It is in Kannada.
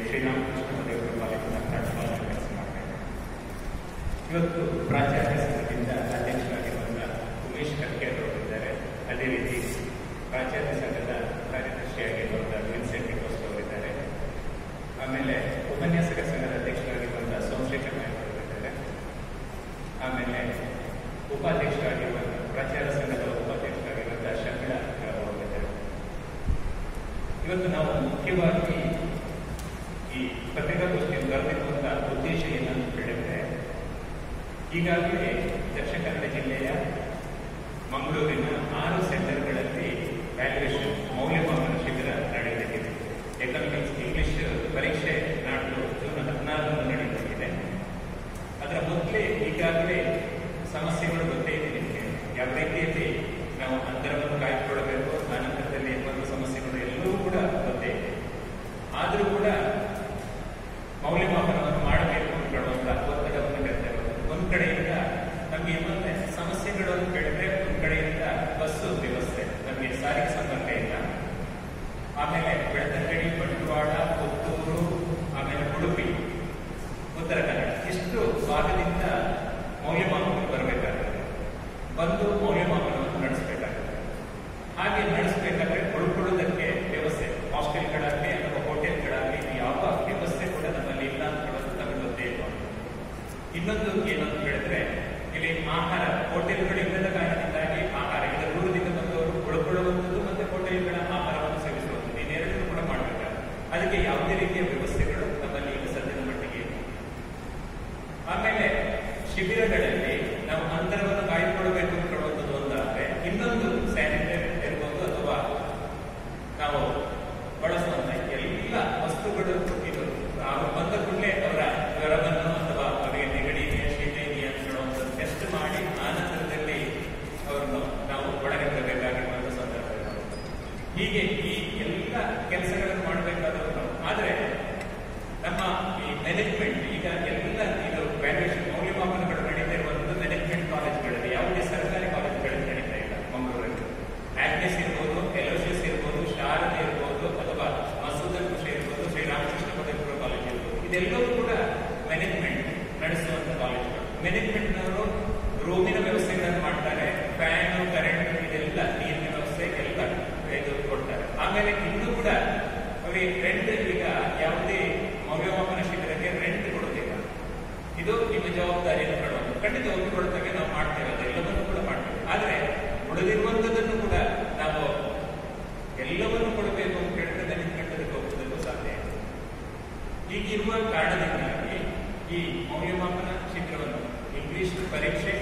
ಶ್ರೀರಾಮಕೃಷ್ಣ ದೇವರ ಕಾಲೇಜಿನ ಪ್ರಾಂಶುಪಾಲ ಕೆಲಸ ಮಾಡ್ತಾರೆ ಇವತ್ತು ಪ್ರಾಚಾರ್ಯ ಸಂಘದಿಂದ ಅಧ್ಯಕ್ಷರಾಗಿ ಬಂದ ಉಮೇಶ್ ಕರ್ಕೇರ್ ಅವರಿದ್ದಾರೆ ಅದೇ ರೀತಿ ಪ್ರಾಚಾರ್ಯ ಸಂಘದ ಕಾರ್ಯದರ್ಶಿಯಾಗಿ ಬಂದ ವಿನ್ಸೆಂಟ್ ಡಿಕೋಸ್ಟ್ ಅವರಿದ್ದಾರೆ ಆಮೇಲೆ ಉಪನ್ಯಾಸಕ ಸಂಘದ ಅಧ್ಯಕ್ಷರಾಗಿ ಬಂದ ಸೋಮಶೇಖರ್ ನಾಯಕ್ ಅವರಿದ್ದಾರೆ ಆಮೇಲೆ ಉಪಾಧ್ಯಕ್ಷರಾಗಿ ಬಂದ ಪ್ರಾಚಾರ್ಯ ಸಂಘದ ಉಪಾಧ್ಯಕ್ಷರಾಗಿ ಬಂದ ಶರ್ಮಿಳಾ ಅವರಿದ್ದಾರೆ ಇವತ್ತು ನಾವು ಮುಖ್ಯವಾಗಿ ಈ ಪತ್ರಿಕಾಗೋಷ್ಠಿಯನ್ನು ಬರೆದಿರುವಂತಹ ಉದ್ದೇಶ ಏನಂತ ಹೇಳಿದ್ರೆ ಈಗಾಗಲೇ ದಕ್ಷಿಣ ಕನ್ನಡ ಜಿಲ್ಲೆಯ ಮಂಗಳೂರಿನ ಆರು ಸೆಂಟರ್ಗಳಲ್ಲಿ ವ್ಯಾಲ್ಯೂಯೇಷನ್ ಮೌಲ್ಯಮಾಪನ ಶಿಬಿರ ನಡೆಯಲಿದೆ ಎಕನಾಮಿಕ್ಸ್ ಇಂಗ್ಲಿಷ್ ಪರೀಕ್ಷೆ ನಾಡ್ದು ಜೂನ್ ಹದಿನಾರರಂದು ನಡೆಯಲಿದೆ ಅದರ ಮೊದಲೇ ಈಗಾಗಲೇ ಸಮಸ್ಯೆಗಳು ಗೊತ್ತೇ ಇದೆ ನಿಮಗೆ ಯಾವ ರೀತಿಯಲ್ಲಿ ನಾವು ಅಂತರವನ್ನು ಕಾಯ್ದುಕೊಳ್ಳಬೇಕು ಆನಂತರದಲ್ಲಿ ಒಂದು ಸಮಸ್ಯೆಗಳು ಎಲ್ಲವೂ ಕೂಡ ಗೊತ್ತೇ ಇದೆ ಆದರೂ ಕೂಡ ಮೌಲ್ಯಮಾಪನವನ್ನು ಮಾಡಬೇಕು ಅಂತ ಹೇಳುವಂತಹ ಒತ್ತಡವನ್ನು ಹೇಳ್ತಾ ಇರೋದು ಒಂದ್ ಕಡೆಯಿಂದ ನಮಗೆ ಇನ್ನೊಂದೇ ಸಮಸ್ಯೆಗಳನ್ನು ಕೇಳಿದ್ರೆ ಒಂದ್ ಕಡೆಯಿಂದ ಬಸ್ಸು ವ್ಯವಸ್ಥೆ ನಮಗೆ ಸಾರಿಗೆ ಸಂಪರ್ಕ ಇಲ್ಲ ಆಮೇಲೆ ಬೆಳ್ತಂಗಡಿ ಬಂಟ್ವಾಳ ಪುತ್ತೂರು ಆಮೇಲೆ ಉಡುಪಿ ಉತ್ತರ ಕನ್ನಡ ಇಷ್ಟು ಭಾಗದಿಂದ ಮೌಲ್ಯಮಾಪನ ಬರಬೇಕಾಗುತ್ತೆ ಬಂದು ಮೌಲ್ಯಮಾಪನವನ್ನು ನಡೆಸಬೇಕಾಗುತ್ತೆ ಹಾಗೆ ನಡೆಸಬೇಕಾದ್ರೆ ಉಳ್ಕೊಳ್ಳೋದಕ್ಕೆ ವ್ಯವಸ್ಥೆ ಹಾಸ್ಟೆಲ್ಗಳಾಗಲಿ ಅಥವಾ ಹೋಟೆಲ್ಗಳಾಗಲಿ ಯಾವ ವ್ಯವಸ್ಥೆ ಕೂಡ ನಮ್ಮಲ್ಲಿ ಇಲ್ಲ ಅಂತ ಹೇಳೋದು ನಮಗೆ ಗೊತ್ತೇ ಇಲ್ಲ ಇನ್ನೊಂದು ಏನು ಅಂತ ಹೇಳಿದ್ರೆ ಇಲ್ಲಿ ಆಹಾರ ಹೋಟೆಲ್ಗಳು ಇಲ್ಲದ ಕಾರಣದಿಂದಾಗಿ ಆಹಾರ ಈಗ ದೂರದಿಂದ ಬಂದವರು ಉಳ್ಕೊಳ್ಳುವಂಥದ್ದು ಮತ್ತೆ ಹೋಟೆಲ್ಗಳ ಆಹಾರವನ್ನು ಸೇವಿಸುವಂಥದ್ದು ಇನ್ನೆರಡನ್ನೂ ಕೂಡ ಮಾಡಬೇಕಾಗುತ್ತೆ ಅದಕ್ಕೆ ಯಾವುದೇ ರೀತಿಯ ವ್ಯವಸ್ಥೆಗಳು ನಮ್ಮಲ್ಲಿ ಈಗ ಸದ್ಯದ ಮಟ್ಟಿಗೆ ಇಲ್ಲ ಆಮೇಲೆ ಶಿಬಿರಗಳಲ್ಲಿ ನಾವು ಅಂತರವನ್ನು ಕಾಯ್ದುಕೊಳ್ಬೇಕು ಅಂತ ಹೇಳುವಂಥದ್ದು ಒಂದಾದ್ರೆ ಇನ್ನೊಂದು ಸ್ಯಾನಿಟರಿ ಇರ್ಬೋದು ಅಥವಾ ನಾವು ಬಳಸುವಂತ ಎಲ್ಲ ವಸ್ತುಗಳು ಇದು ಅವರು ಬಂದ ಕೂಡಲೇ ಅವರ ಜ್ವರವನ್ನು ಅಥವಾ ಅವರಿಗೆ ನೆಗಡಿ ಇದೆಯಾ ಶೀತ ಇದೆಯಾ ಅಂತ ಹೇಳುವಂಥದ್ದು ಟೆಸ್ಟ್ ಮಾಡಿ ಆನಂತರದಲ್ಲಿ ಅವರನ್ನು ನಾವು ಒಳಗೆ ಬರಬೇಕಾಗಿರುವಂಥ ಸಂದರ್ಭ ಇರೋದು. ಹೀಗೆ ಈ ಎಲ್ಲ ಕೆಲಸಗಳನ್ನು ಮಾಡಬೇಕಾದವರು ನಾವು ಆದರೆ ನಮ್ಮ ಈ ಮ್ಯಾನೇಜ್ಮೆಂಟ್ ಈಗ ಎಲ್ಲ ಇದು ವ್ಯಾಲ್ಯೂಯೇಷನ್ ಮೌಲ್ಯಮಾಪನಗಳು ನಡೀತಾ ಇರುವಂಥದ್ದು ಮ್ಯಾನೇಜ್ಮೆಂಟ್ ಕಾಲೇಜ್ಗಳಲ್ಲಿ ಯಾವುದೇ ಸರ್ಕಾರಿ ಕಾಲೇಜ್ಗಳಲ್ಲಿ ನಡೀತಾ ಇಲ್ಲ ಮಂಗಳೂರಲ್ಲಿ ಆಗ್ನೆಸ್ ಇರ್ಬೋದು ಎಲೋಸಿಯಸ್ ಇರ್ಬೋದು ಶಾರದೆ ಇರ್ಬೋದು ಅಥವಾ ಮಸೂದನ್ ಕೃಷಿ ಇರ್ಬೋದು ಶ್ರೀರಾಮಕೃಷ್ಣ ಪದವಿಪುರ ಕಾಲೇಜ್ ಇರ್ಬೋದು ಇದೆಲ್ಲವೂ ಕೂಡ ಮ್ಯಾನೇಜ್ಮೆಂಟ್ ನಡೆಸುವಂತ ಕಾಲೇಜುಗಳು ಮ್ಯಾನೇಜ್ಮೆಂಟ್ನವರು ರೂಮಿನ ವ್ಯವಸ್ಥೆಗಳನ್ನು ಮಾಡ್ತಾರೆ ಫ್ಯಾನ್ ಕರೆಂಟ್ ಇದೆಲ್ಲ ನೀರಿನ ವ್ಯವಸ್ಥೆ ಎಲ್ಲ ಇದು ಕೊಡ್ತಾರೆ ಆಮೇಲೆ ಇನ್ನೂ ಕೂಡ ಅವರಿಗೆ ರೆಂಟ್ ಈಗ ಯಾವುದೇ ಮೌಲ್ಯಮಾಪನ ಶಿಬಿರಕ್ಕೆ ರೆಂಟ್ ಕೊಡೋದಿಲ್ಲ ಇದು ನಿಮ್ಮ ಜವಾಬ್ದಾರಿ ಅಂತ ಹೇಳುವುದು ಖಂಡಿತ ಒಪ್ಪಿಕೊಳ್ತೇವೆ ನಾವು ಮಾಡ್ತೇವೆ ಅದೆಲ್ಲವನ್ನೂ ಕೂಡ ಮಾಡ್ತೇವೆ ಆದ್ರೆ ಉಳಿದಿರುವಂತದನ್ನು ಕೂಡ ನಾವು ಎಲ್ಲವನ್ನೂ ಕೊಡಬೇಕು ಅಂತ ಹೇಳಿದ್ರೆ ಮ್ಯಾನೇಜ್ಮೆಂಟ್ ಹೋಗುವುದಕ್ಕೂ ಸಾಧ್ಯ ಇಲ್ಲ ಈಗಿರುವ ಕಾರಣದಿಂದಾಗಿ ಈ ಮೌಲ್ಯಮಾಪನ ಶಿಬಿರವನ್ನು ಇಂಗ್ಲಿಷ್ ಪರೀಕ್ಷೆ